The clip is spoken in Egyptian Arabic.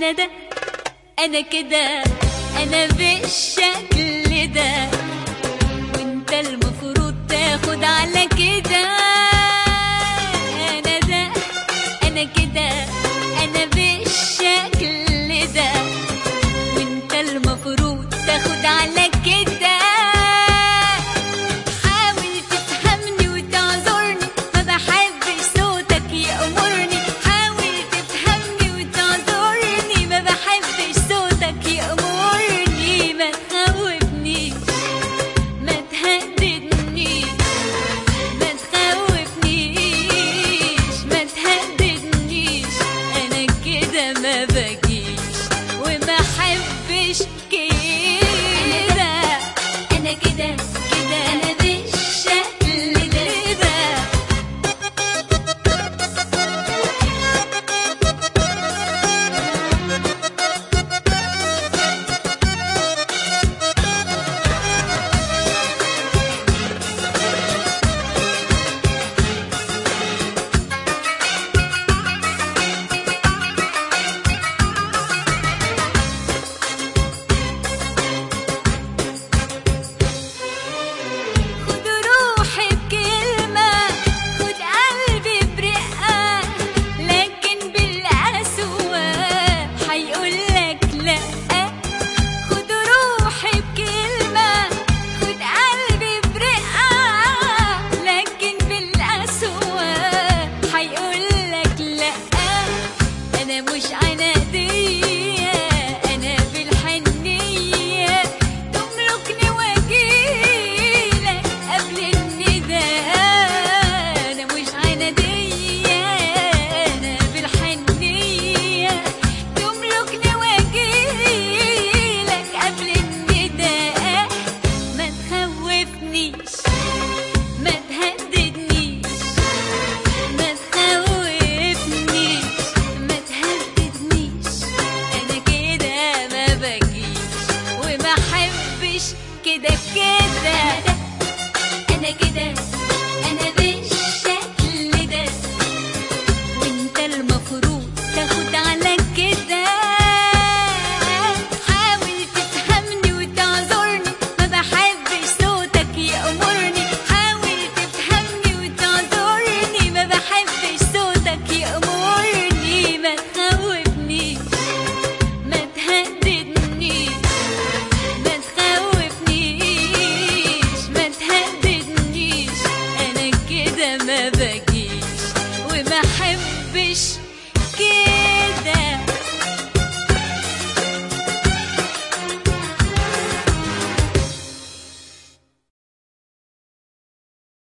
انا ده انا كده انا بالشكل ده وانت المفروض تاخد على كده انا ده انا كده انا بالشكل ده وانت المفروض تاخد على كده حاول تفهمني وتعذرني ما بحبش صوتك يأمرني حاول تفهمني وتعذرني ما بحبش صوتك يأمرني ما تخوفنيش ما تهددنيش ما تخوفنيش ما تهددنيش انا كده ما بجيش وما احبش كده انا كده كده انا بالشكل ده خد روحي بكلمة خد قلبي برقة لكن بالقسوة حيقولك لأ خد روحي بكلمة خد قلبي برقة لكن بالقسوة حيقولك لأ أنا مش عنادية أنا بالحنية تملكني وأجيلك قبل النداء أنا مش عنادية أنا بالحنية تملكني وأجيلك قبل النداء ما تخوفنيش ما تهددنيش ما تخوفنيش ما تهددنيش انا كده ما بجيش وما احبش كده كده انا كده انا بالشكل ده وانت المفروض تاخد على كده حاول تفهمني وتعذرني ما بحبش صوتك يأمرني حاول تفهمني وتعذرني ما بحبش صوتك يأمرني ما تخوفنيش ما تهددنيش ما تخوفنيش ما تهددنيش انا كده ما بجيش وما احبش كده